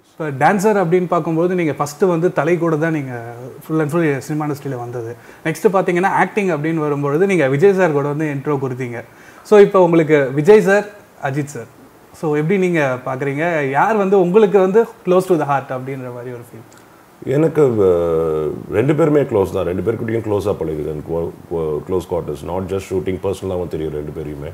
இப்போ டான்சர் அப்படின்னு பார்க்கும்போது நீங்கள் ஃபஸ்ட்டு வந்து தலை கூட தான் நீங்கள் ஃபுல் அண்ட் ஃபுல் சினிமா இண்டஸ்ட்ரியில் வந்தது நெக்ஸ்ட்டு பார்த்தீங்கன்னா ஆக்டிங் அப்படின்னு வரும்பொழுது நீங்கள் விஜய் சார் கூட வந்து இன்ட்ரோ கொடுத்தீங்க ஸோ இப்போ உங்களுக்கு Vijay sir Ajith sir so எப்படி நீங்கள் பார்க்குறீங்க யார் வந்து உங்களுக்கு வந்து க்ளோஸ் டு த ஹார்ட் அப்படின்ற மாதிரி ஒரு ஃபீல் எனக்கு அஹ், ரெண்டு பேருமே க்ளோஸ் தான் ரெண்டு பேருக்கிட்டையும் க்ளோஸாக பழகுது close quarters not just shooting பர்சனலாகவும் தெரியும் ரெண்டு பேரையுமே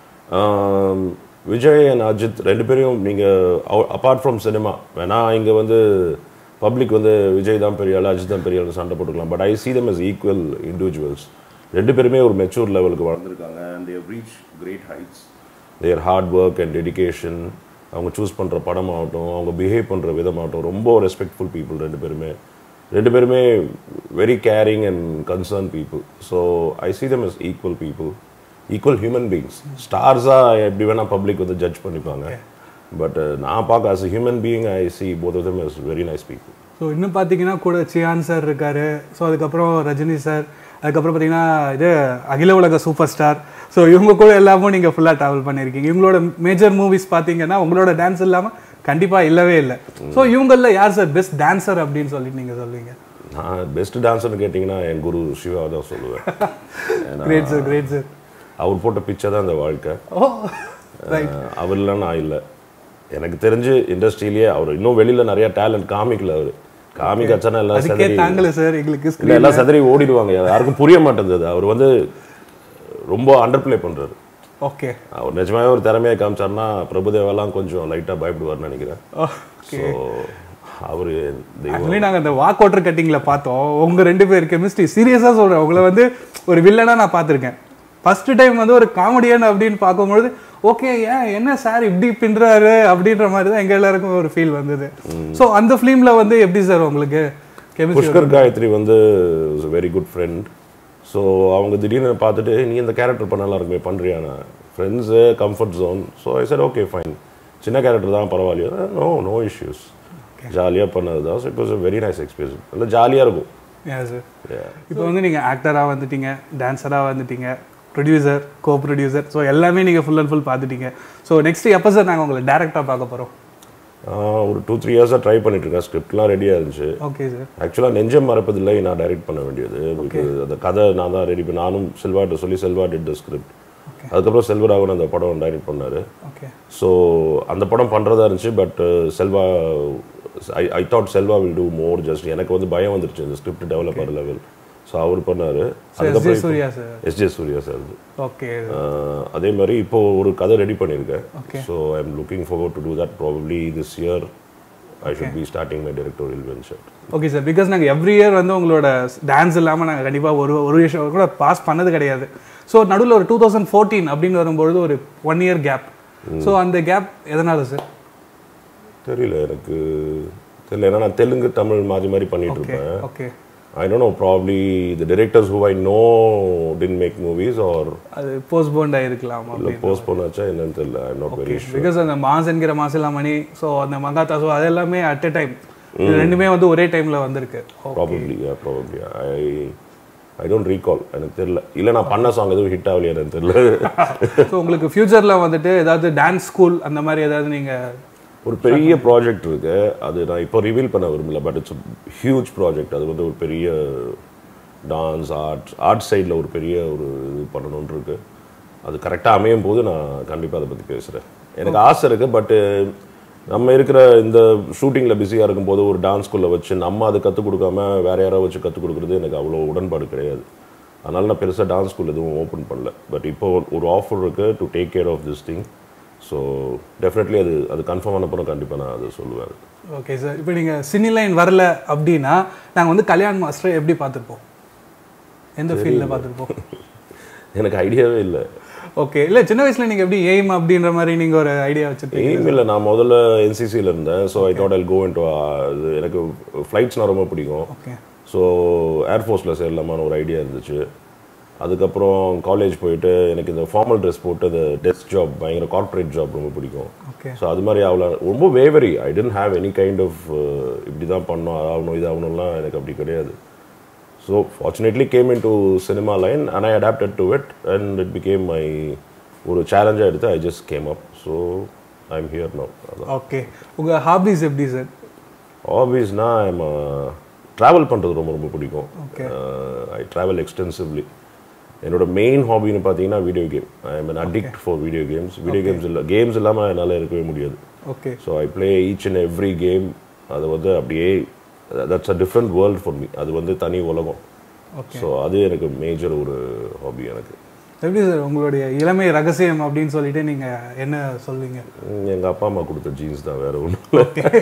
ஆம், விஜய் அண்ட் அஜித் ரெண்டு பேரையும் நீங்கள் அப்பார்ட் ஃப்ரம் சினிமா வேணா இங்கே வந்து பப்ளிக் வந்து விஜய் தான் பெரிய ஆள் அஜித் தான் பெரிய ஆள் சண்டை போட்டுக்கலாம் but I see them as equal individuals ரெண்டு பேருமே ஒரு மெச்சூர் லெவலுக்கு வளர்ந்துருக்காங்க and they reach great heights their hard work and dedication அவங்க சூஸ் பண்ணுற படம் ஆகட்டும் அவங்க பிஹேவ் பண்ணுற விதமாகட்டும் ரொம்ப ரெஸ்பெக்ட்ஃபுல் பீப்புள் ரெண்டு பேருமே ரெண்டு பேருமே very caring and concern people so I see them as equal people equal human beings ஸ்டார்ஸாக எப்படி வேணால் பப்ளிக் வந்து ஜட்ஜ் பண்ணிப்பாங்க பட் நான் பார்க்க as a human being I see both of them as very nice people so இன்னும் பார்த்தீங்கன்னா கூட சியான் சார் இருக்காரு ஸோ அதுக்கப்புறம் ரஜினி சார் அதுக்கப்புறம் பார்த்தீங்கன்னா இது அகில உலக சூப்பர் ஸ்டார் ஸோ இவங்க கூட எல்லாமும் நீங்கள் ஃபுல்லாக ட்ராவல் பண்ணியிருக்கீங்க இவங்களோட மேஜர் மூவிஸ் பார்த்தீங்கன்னா உங்களோட டான்ஸ் இல்லாமல் கண்டிப்பாக இல்லவே இல்லை ஸோ இவங்களில் யார் சார் பெஸ்ட் டான்சர் அப்படின்னு சொல்லிட்டு நீங்கள் சொல்லுவீங்க நான் பெஸ்ட் டான்ஸர்னு கேட்டிங்கன்னா என் குரு சிவா தான் சொல்லுவேன் ஏன்னா கிரேட் சார் கிரேட் சார் அவர் போட்ட பிச்சை தான் இந்த வாழ்க்கை ஓ ரைட் அஹ் அவர் இல்லைன்னா நான் இல்லை எனக்கு தெரிஞ்சு இண்டஸ்ட்ரியிலேயே அவர் இன்னும் வெளியில நிறைய டேலண்ட் காமிக்கல அவர் காமிக்காச்சானா எல்லாம் அதுக்கே சதறி தாங்கல சார் எங்களுக்கு இல்லை எல்லாம் சதறி ஓடிடுவாங்க யாருக்கும் புரிய மாட்டேங்குது அவர் வந்து ரொம்ப அண்டர் ப்ளே பண்றாரு ஓகே அவர் நிஜமாவே ஒரு திறமையை காமிச்சாருன்னா பிரபுதேவெல்லாம் கொஞ்சம் லைட்டா பயப்படுவார்னு நினைக்கிறேன் ஓகே ஸோ அவரு தெய்வம் ஆக்சுவலி நாங்கள் அந்த வாக் வாட்டர் கட்டிங்கில் பார்த்தோம் உங்கள் ரெண்டு பேர் கெமிஸ்ட்ரி சீரியஸாக சொல்கிறேன் உங்களை வந்து ஒரு வில்லனாக நான் பார்த்துருக்கேன் ஃபர்ஸ்ட் டைம் வந்து ஒரு காமெடியன் அப்படின்னு பார்க்கும்பொழுது ஓகே ஏன் என்ன சார் இப்படி பின்றாரு அப்படின்ற மாதிரி தான் எங்கள் எல்லாருக்கும் ஒரு ஃபீல் வந்தது ஸோ அந்த ஃபிலிமில் வந்து எப்படி சார் உங்களுக்கு கெமிஸ்ட்ரி புஷ்கர் காயத்ரி வந்து வெரி குட் ஃப்ரெண்ட் ஸோ அவங்க திடீர்னு பார்த்துட்டு நீ இந்த கேரக்டர் பண்ணலாம் இருக்குமே பண்ணுறியாண்ணா friends comfort zone so I sir okay fine சின்ன கேரக்டர் தான் பரவாயில்லையா நோ நோ இஷ்யூஸ் ஜாலியாக பண்ணது தான் so it was very nice experience நல்லா ஜாலியாக இருக்கும் சார் Yeah. இப்போ வந்து நீங்கள் ஆக்டராக வந்துட்டீங்க டான்ஸராக வந்துட்டீங்க ப்ரொடியூசர் கோ ப்ரொடியூசர் ஸோ எல்லாமே நீங்கள் ஃபுல் அண்ட் ஃபுல் பார்த்துட்டீங்க ஸோ நெக்ஸ்ட் எப்போ சார் நாங்கள் உங்களை டேரெக்டாக பார்க்க போகிறோம் ஆஹ் ஒரு டூ த்ரீ இயர்ஸாக ட்ரை பண்ணிட்டு இருக்கேன் ஸ்கிரிப்ட்லாம் ரெடியாக இருந்துச்சு ஓகே சார் ஆக்சுவலாக நெஞ்சம் மறப்பதில்லை நான் டைரக்ட் பண்ண வேண்டியது because அந்த கதை நான் தான் ரெடி பண்ணி நானும் செல்வாட்ட சொல்லி செல்வா டிட் த ஸ்கிரிப்ட் அதுக்கப்புறம் செல்வராகவன் அந்த படம் டைரக்ட் பண்ணாரு ஓகே ஸோ அந்த படம் பண்ணுறதா இருந்துச்சு but Selva I I thought Selva will do more just எனக்கு வந்து பயம் வந்துருச்சு இந்த ஸ்கிரிப்ட் டெவலப்பர் லெவல் ஸோ அவர் பண்ணாரு எஸ் ஜே அதுக்கப்புறம் Suriya sir S J Suriya sir okay அதே மாதிரி இப்போ ஒரு கதை ரெடி பண்ணியிருக்கேன் Okay. So I am looking forward to do that probably this year I should be starting my directorial venture okay sir because நாங்கள் எவ்ரி இயர் வந்து உங்களோட டான்ஸ் இல்லாமல் நாங்கள் கண்டிப்பாக ஒரு ஒரு விஷயம் கூட பாஸ் பண்ணது கிடையாது ஸோ நடுவில் ஒரு டூ தௌசண்ட் ஃபோர்டீன் அப்படின்னு வரும்பொழுது ஒரு ஒன் இயர் கேப் ஸோ அந்த கேப் எதனால சார் தெரியல எனக்கு தெரியல ஏன்னா நான் தெலுங்கு தமிழ் மாறி மாறி பண்ணிட்டு ஓகே இருப்பேன் okay I don't know probably the directors who I know then make movies or அது போஸ்ட்போண்ட் ஆகிருக்கலாம் இல்லை அப்படின்னு போஸ்ட் பண்ணாச்சா என்னன்னு தெரியல ஐ நாட் வெரி பிகாஸ் அந்த மாஸ் என்கிற மாசிலாமணி ஸோ அந்த மங்காத்தா ஸோ அது எல்லாமே அட் எ டைம் ரெண்டுமே வந்து ஒரே டைமில் வந்திருக்கு probably probably I I don't recall எனக்கு தெரியல இல்லை நான் பண்ண சாங் எதுவும் ஹிட் ஆகலையா எனக்கு தெரியல ஸோ உங்களுக்கு ஃபியூச்சரில் வந்துட்டு ஏதாவது டான்ஸ் ஸ்கூல் அந்த மாதிரி ஏதாவது நீங்கள் ஒரு பெரிய ப்ராஜெக்ட் இருக்கு அது நான் இப்போ ரிவீல் பண்ண விரும்பல பட் இட்ஸ் ஹியூஜ் ப்ராஜெக்ட் அது வந்து ஒரு பெரிய டான்ஸ் ஆர்ட் ஆர்ட் சைடில் ஒரு பெரிய ஒரு இது பண்ணணும்னு இருக்கு அது கரெக்டாக அமையும் போது நான் கண்டிப்பாக அதை பற்றி பேசுகிறேன் எனக்கு ஆசை இருக்குது பட்டு நம்ம இருக்கிற இந்த ஷூட்டிங்கில் பிஸியாக இருக்கும்போது ஒரு டான்ஸ் ஸ்கூலில் வச்சு நம்ம அதை கற்றுக் கொடுக்காம வேற யாராவது வச்சு கற்றுக் கொடுக்குறது எனக்கு அவ்வளோ உடன்பாடு கிடையாது அதனால நான் பெருசாக டான்ஸ் ஸ்கூல் எதுவும் ஓப்பன் பண்ணல பட் இப்போ ஒரு ஆஃபர் இருக்குது to take care of this thing so definitely அது அது கன்ஃபார்ம் ஆனப்பறம் கண்டிப்பாக நான் அதை சொல்லுவேன் ஓகே சார் இப்போ நீங்கள் சினி லைன் வரல அப்படின்னா நாங்கள் வந்து கல்யாண் மாஸ்டரை எப்படி பார்த்துருப்போம் எந்த ஃபீல்டில் பார்த்துருப்போம் எனக்கு ஐடியாவே இல்லை ஓகே இல்லை சின்ன வயசில் நீங்கள் எப்படி எய்ம் அப்படின்ற மாதிரி நீங்கள் ஒரு ஐடியா வச்சுருப்பீங்க எய்ம் இல்லை நான் முதல்ல என்சிசியில் இருந்தேன் so I thought I go into இது எனக்கு ஃப்ளைட்ஸ்னால் ரொம்ப பிடிக்கும் ஓகே ஸோ ஏர்ஃபோர்ஸில் சேரலாமான்னு ஒரு ஐடியா இருந்துச்சு அதுக்கப்புறம் காலேஜ் போயிட்டு எனக்கு இந்த ஃபார்மல் ட்ரெஸ் போட்டு அந்த டெஸ்க் ஜாப் பயங்கர கார்ப்பரேட் ஜாப் ரொம்ப பிடிக்கும் ஓகே ஸோ அது மாதிரி அவ்வளோ ரொம்ப வேவரி I tend have any kind of இப்படி தான் பண்ணணும் அதாகணும் இது ஆகணும்லாம் எனக்கு அப்படி கிடையாது so fortunately came in to cinema line and I adapted to it and it became my ஒரு சேலஞ்சாக எடுத்து I just came up so I am here no அதான் ஓகே உங்கள் ஹாபிஸ் எப்படி சார் ஹாபீஸ்னா ஐம் ட்ராவல் பண்ணுறது ரொம்ப ரொம்ப பிடிக்கும் Okay. ஐ ட்ராவல் எக்ஸ்டென்சிவ்லி என்னோட மெயின் ஹாபின்னு பார்த்தீங்கன்னா video game I am an addict for video games video games இல்லை கேம்ஸ் இல்லாமல் என்னால் இருக்கவே முடியாது okay so I play each and every game அது வந்து அப்படியே that's a different world for me அது வந்து தனி உலகம் ஓகே ஸோ அது எனக்கு மேஜர் ஒரு ஹாபி எனக்கு எப்படி சார் உங்களுடைய இளமை ரகசியம் அப்படின்னு சொல்லிட்டு நீங்கள் என்ன சொல்வீங்க எங்கள் அப்பா அம்மா கொடுத்த ஜீன்ஸ் தான் வேற ஒன்றும் இல்லை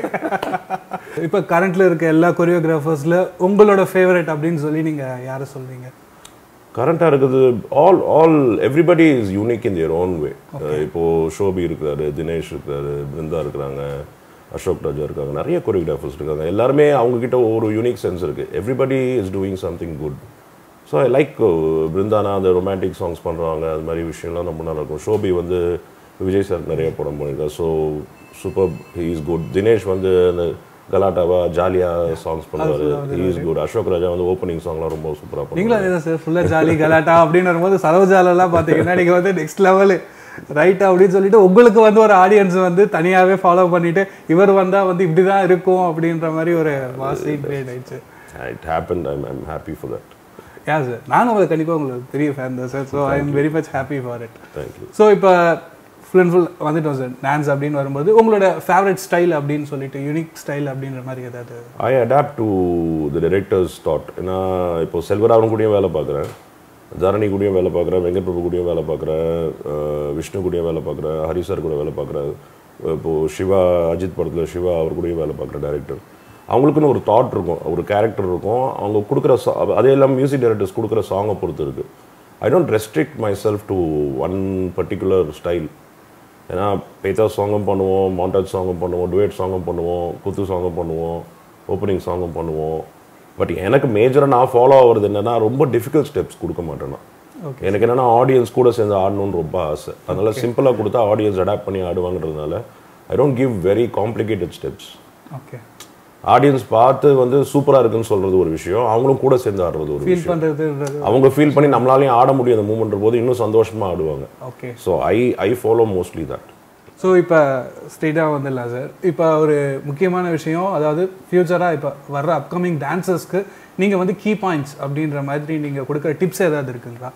இப்போ கரண்ட்ல இருக்க எல்லா கொரியோகிராஃபர்ஸில் உங்களோட ஃபேவரட் அப்படின்னு சொல்லி நீங்கள் யாரை சொல்வீங்க கரண்டாக இருக்குது all all everybody is unique in their own way இப்போ ஷோபி இருக்கிறாரு தினேஷ் இருக்கிறாரு பிருந்தா இருக்கிறாங்க அசோக் ராஜா இருக்காங்க நிறைய கொரியோகிராஃபர்ஸ் இருக்காங்க எல்லாருமே அவங்க கிட்ட ஒரு யூனிக் சென்ஸ் இருக்கு everybody is doing something good so I like பிருந்தானா அந்த ரொமான்டிக் சாங்ஸ் பண்ணுறாங்க அது மாதிரி விஷயம்லாம் ரொம்ப நல்லா இருக்கும் ஷோபி வந்து விஜய் சார் நிறைய படம் பண்ணியிருக்காரு so super he is good Dinesh வந்து அந்த கலாட்டாவா ஜாலியாக சாங்ஸ் பண்ணுவார் he is good Ashok Raja வந்து ஓப்பனிங் சாங்லாம் ரொம்ப சூப்பராக பண்ணுவார் நீங்களும் அதே தான் சார் ஃபுல்லாக ஜாலி கலாட்டா அப்படின்னு வரும்போது சரோஜாலெல்லாம் பார்த்தீங்கன்னா நீங்கள் வந்து நெக்ஸ்ட் லெவலு ரைட் அப்படின்னு சொல்லிட்டு உங்களுக்கு வந்து ஒரு ஆடியன்ஸ் வந்து தனியாகவே ஃபாலோ பண்ணிட்டு இவர் வந்தால் வந்து இப்படி தான் இருக்கும் அப்படின்ற மாதிரி ஒரு வாசி கிரியேட் ஆயிடுச்சு it happen I'm I'm happy for that yeah sir நானும் உங்களுக்கு கண்டிப்பாக உங்களுக்கு பெரிய ஃபேன் தான் sir so I am very much happy for it thank you so இப்போ ஃபுல் அண்ட் ஃபுல் வந்துட்டோம் சார் டான்ஸ் அப்படின்னு வரும்போது உங்களோட ஃபேவரட் ஸ்டைல் அப்படின்னு சொல்லிட்டு யூனிக் ஸ்டைல் அப்படின்ற மாதிரி ஏதாவது I adapt to the directors thought ஏன்னா இப்போ செல்வராவன் கூடயும் வேலை பார்க்குறேன் தரணி கூடயும் வேலை பார்க்குறேன் வெங்கட் பிரபு கூடயும் வேலை பார்க்குறேன் அஹ் விஷ்ணு கூடயும் வேலை பார்க்குறேன் ஹரி சார் கூட வேலை பார்க்குறேன் இப்போது சிவா அஜித் படத்தில் சிவா அவர் கூடயும் வேலை பார்க்குற டேரக்டர் அவங்களுக்குன்னு ஒரு தாட் இருக்கும் ஒரு கேரக்டர் இருக்கும் அவங்க கொடுக்குற சா அதே எல்லாம் மியூசிக் டைரக்டர்ஸ் கொடுக்குற சாங்கை பொறுத்து இருக்குது I don't restrict myself to one particular style ஏன்னா பேத்தா சாங்கும் பண்ணுவோம் மாண்டாஜ் சாங்கும் பண்ணுவோம் டுவேட் சாங்கும் பண்ணுவோம் குத்து சாங்கும் பண்ணுவோம் ஓப்பனிங் சாங்கும் பண்ணுவோம் பட் எனக்கு மேஜராக நான் ஃபாலோ ஆகுறது என்னன்னா ரொம்ப டிஃபிகல்ட் ஸ்டெப்ஸ் கொடுக்க மாட்டேன் நான் Okay. எனக்கு என்னன்னா ஆடியன்ஸ் கூட சேர்ந்து ஆடணும்னு ரொம்ப ஆசை அதனால சிம்பிளாக கொடுத்தா ஆடியன்ஸ் அடாப்ட் பண்ணி ஆடுவாங்கன்றதுனால I don't give very complicated steps okay audience பார்த்து வந்து சூப்பராக இருக்குன்னு சொல்றது ஒரு விஷயம் அவங்களும் கூட சேர்ந்து ஆடுறது ஒரு ஃபீல் விஷயம் பண்ணுறதுன்றது அவங்க ஃபீல் பண்ணி நம்மளாலையும் ஆட முடியும் அந்த மூமெண்ட் போது இன்னும் சந்தோஷமா ஆடுவாங்க okay so I I follow mostly that so இப்போ ஸ்ட்ரெயிட்டாக வந்துடலாம் சார் இப்போ ஒரு முக்கியமான விஷயம் அதாவது ஃப்யூச்சராக இப்போ வர்ற அப்கமிங் டான்சர்ஸ்க்கு நீங்கள் வந்து கீ பாயிண்ட்ஸ் அப்படின்ற மாதிரி நீங்கள் கொடுக்குற டிப்ஸ் ஏதாவது இருக்குங்களா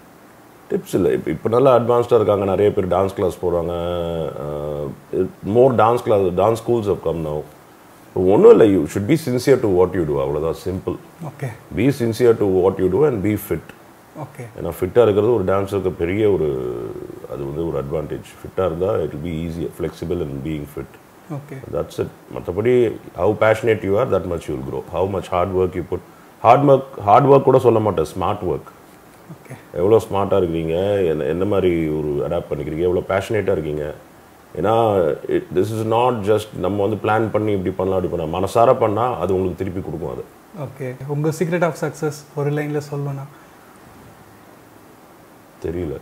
டிப்ஸ் இல்லை இப்போ இப்போ நல்லா அட்வான்ஸ்டாக இருக்காங்க நிறைய பேர் டான்ஸ் கிளாஸ் போகிறாங்க more dance class dance schools have come now ஒன்றும் இல்லை you should be sincere to what you do அவ்வளோதான் simple okay be sincere to what you do and be fit okay ஏன்னா ஃபிட்டாக இருக்கிறது ஒரு டான்ஸருக்கு பெரிய ஒரு அது வந்து ஒரு அட்வான்டேஜ் ஃபிட்டாக இருந்தால் it will be easier flexible and being fit okay that's it மற்றபடி how passionate you are that much you grow how much hard work you put hard work hard work கூட சொல்ல மாட்டேன் ஸ்மார்ட் ஒர்க் ஓகே எவ்வளோ ஸ்மார்ட்டாக இருக்கிறீங்க என்ன என்ன மாதிரி ஒரு அடாப்ட் பண்ணிக்கிறீங்க எவ்வளோ பேஷனேட்டாக இருக்கீங்க ஏன்னா திஸ் இஸ் நாட் ஜஸ்ட் நம்ம வந்து பிளான் பண்ணி இப்படி பண்ணலாம் அப்படி பண்ணலாம் மனசார பண்ணால் அது உங்களுக்கு திருப்பி கொடுக்கும் அது ஓகே உங்கள் சீக்ரெட் ஆஃப் சக்ஸஸ் ஒரு லைனில் சொல்லணும்னா தெரியல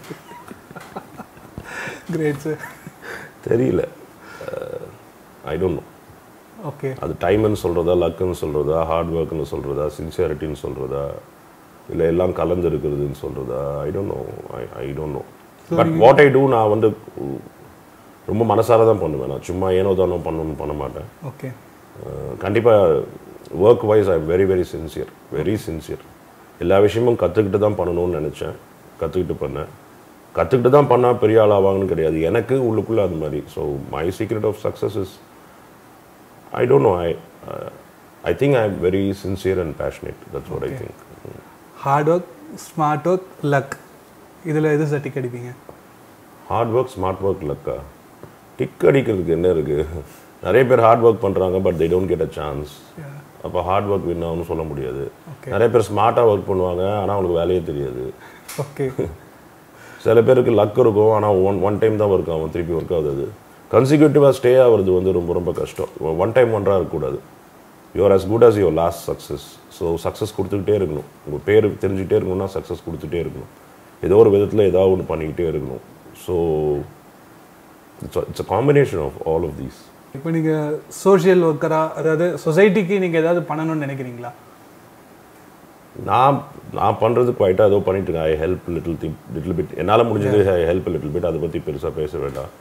கிரேட் சார் தெரியல ஐ டோன்ட் நோ ஓகே அது டைம்னு சொல்கிறதா லக்குன்னு சொல்கிறதா ஹார்ட் ஒர்க்னு சொல்கிறதா சின்சியாரிட்டின்னு சொல்கிறதா இல்லை எல்லாம் கலந்து இருக்கிறதுன்னு சொல்கிறதா I don't know I I don't know but what I do நான் வந்து ரொம்ப மனசார தான் பண்ணுவேன் நான் சும்மா ஏனோ தானோ பண்ணணும்னு பண்ண மாட்டேன் ஓகே கண்டிப்பாக work wise I very very sincere very sincere எல்லா விஷயமும் கற்றுக்கிட்டு தான் பண்ணணும்னு நினச்சேன் கற்றுக்கிட்டு பண்ணேன் கற்றுக்கிட்டு தான் பண்ணால் பெரிய ஆள் ஆவாங்கன்னு கிடையாது எனக்கு உள்ளுக்குள்ளே அது மாதிரி so my secret of success is I don't know I I think I am very sincere and passionate that's what I think hard work smart work luck இதில் எது சார் டிக் அடிப்பீங்க ஹார்ட் ஒர்க் ஸ்மார்ட் ஒர்க் லக்கா tick அடிக்கிறதுக்கு என்ன இருக்குது நிறைய பேர் hard work பண்ணுறாங்க but they don't get a chance அப்போ ஹார்ட் ஒர்க் வின் ஆகும்னு சொல்ல முடியாது Okay. நிறைய பேர் ஸ்மார்ட்டாக ஒர்க் பண்ணுவாங்க ஆனால் அவங்களுக்கு வேலையே தெரியாது ஓகே சில பேருக்கு லக் இருக்கும் ஆனால் ஒன் ஒன் டைம் தான் ஒர்க் ஆகும் திருப்பி ஒர்க் ஆகுது அது கன்சிக்யூட்டிவாக ஸ்டே ஆகுறது வந்து ரொம்ப ரொம்ப கஷ்டம் ஒன் டைம் ஒன்றா இருக்கக்கூடாது you're as good as your last success so success கொடுத்துக்கிட்டே இருக்கணும் உங்கள் பேர் தெரிஞ்சுக்கிட்டே இருக்கணும்னா சக்ஸஸ் கொடுத்துட்டே இருக்கணும் ஏதோ ஒரு விதத்தில் ஏதாவது ஒன்று பண்ணிக்கிட்டே இருக்கணும் so it's it's a combination of all of these இப்போ நீங்கள் சோஷியல் ஒர்க்கராக அதாவது சொசைட்டிக்கு நீங்கள் ஏதாவது பண்ணணும்னு நினைக்கிறீங்களா நான் நான் பண்ணுறது குவைட்டாக ஏதோ பண்ணிட்டு இருக்கேன் I help little the little bit என்னால் முடிஞ்சது ஐ ஹெல்ப் லிட்டில் பிட் அதை பற்றி பெருசாக பேச வேண்டாம்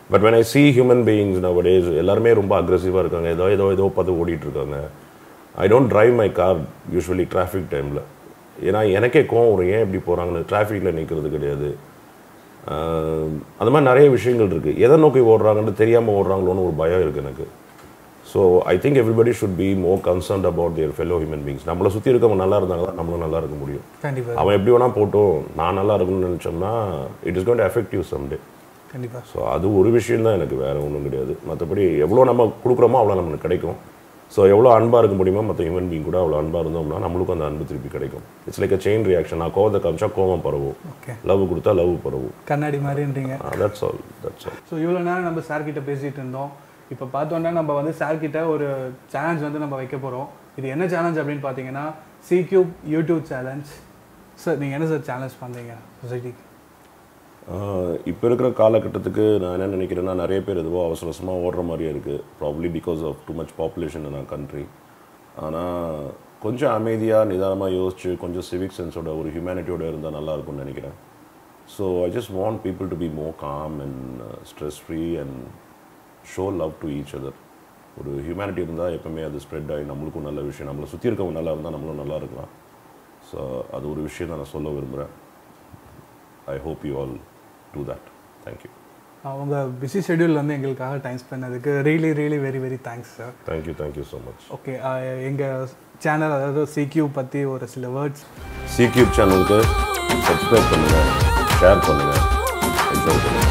but when I see human beings nowadays எல்லாருமே ரொம்ப அக்ரெசிவாக இருக்காங்க ஏதோ ஏதோ ஏதோ பார்த்து ஓடிட்டு இருக்காங்க I don't drive my car usually traffic டைமில் ஏன்னா எனக்கே கோவம் வரும் ஏன் இப்படி போகிறாங்கன்னு டிராஃபிக்கில் நிற்கிறது கிடையாது ஆஹ் அந்த மாதிரி நிறைய விஷயங்கள் இருக்குது எதை நோக்கி ஓடுறாங்கன்னு தெரியாமல் ஓடுறாங்களோன்னு ஒரு பயம் இருக்குது எனக்கு so I think everybody should be more concerned about their fellow human beings நம்மளை சுற்றி இருக்கவங்க நல்லா இருந்தாங்க தான் நம்மளும் நல்லா இருக்க முடியும் கண்டிப்பா அவன் எப்படி வேணா போட்டும் நான் நல்லா இருக்கணும்னு நினச்சோம்னா it is going effect you someday கண்டிப்பா ஸோ அது ஒரு விஷயம் தான் எனக்கு வேறு ஒன்றும் கிடையாது மற்றபடி எவ்வளோ நம்ம கொடுக்குறோமோ அவ்வளோ நமக்கு கிடைக்கும் ஸோ எவ்வளோ அன்பாக இருக்க முடியுமோ மற்ற ஹியூமன் பீங் கூட அவ்வளோ அன்பாக இருந்தோம்னா நம்மளுக்கும் அந்த அன்பு திருப்பி கிடைக்கும் it's like a chain reaction நான் கோவத்தை காமிச்சா கோவம் பரவும் ஓகே லவ் கொடுத்தா லவ் பரவும் கண்ணாடி மாதிரின்றீங்க that's all that's all so இவ்வளோ நேரம் நம்ம சார் கிட்ட பேசிட்டு இருந்தோம் இப்போ பார்த்தோன்னா நம்ம வந்து சார் கிட்ட ஒரு சேலஞ்ச் வந்து நம்ம வைக்க போகிறோம் இது என்ன சேலஞ்ச் அப்படின்னு பார்த்தீங்கன்னா C cube YouTube challenge sir நீங்கள் என்ன சார் சேலஞ்ச் பண்ணுறீங்க சொசைட்டிக்கு இப்போ இருக்கிற காலகட்டத்துக்கு நான் என்ன நினைக்கிறேன்னா நிறைய பேர் எதுவோ அவசர அவசரமாக ஓடுற மாதிரியே இருக்குது probably because of too much population in country ஆனால் கொஞ்சம் அமைதியாக நிதானமாக யோசிச்சு கொஞ்சம் சிவிக் சென்ஸோட ஒரு ஹியூமனிட்டியோட இருந்தால் நல்லா இருக்கும்னு நினைக்கிறேன் so I just want people to be more calm and stress free and show love to each other ஒரு ஹியூமனிட்டி இருந்தால் எப்பவுமே அது ஸ்ப்ரெட் ஆகி நம்மளுக்கும் நல்ல விஷயம் நம்மளை சுற்றி இருக்கவங்க நல்லா இருந்தால் நம்மளும் நல்லா இருக்கலாம் ஸோ அது ஒரு விஷயம் தான் நான் சொல்ல விரும்புகிறேன் I hope you all do that thank you உங்கள் பிஸி ஷெடியூல் வந்து எங்களுக்காக டைம் ஸ்பெண்ட் பண்ணதுக்கு really really very very thanks sir thank you thank you so much okay எங்கள் சேனல் அதாவது சிக்யூ பற்றி ஒரு சில வேர்ட்ஸ் சிக்யூப் சேனலுக்கு சப்ஸ்கிரைப் பண்ணுங்கள் ஷேர் பண்ணுங்கள் என்ஜாய் பண்ணுங்கள்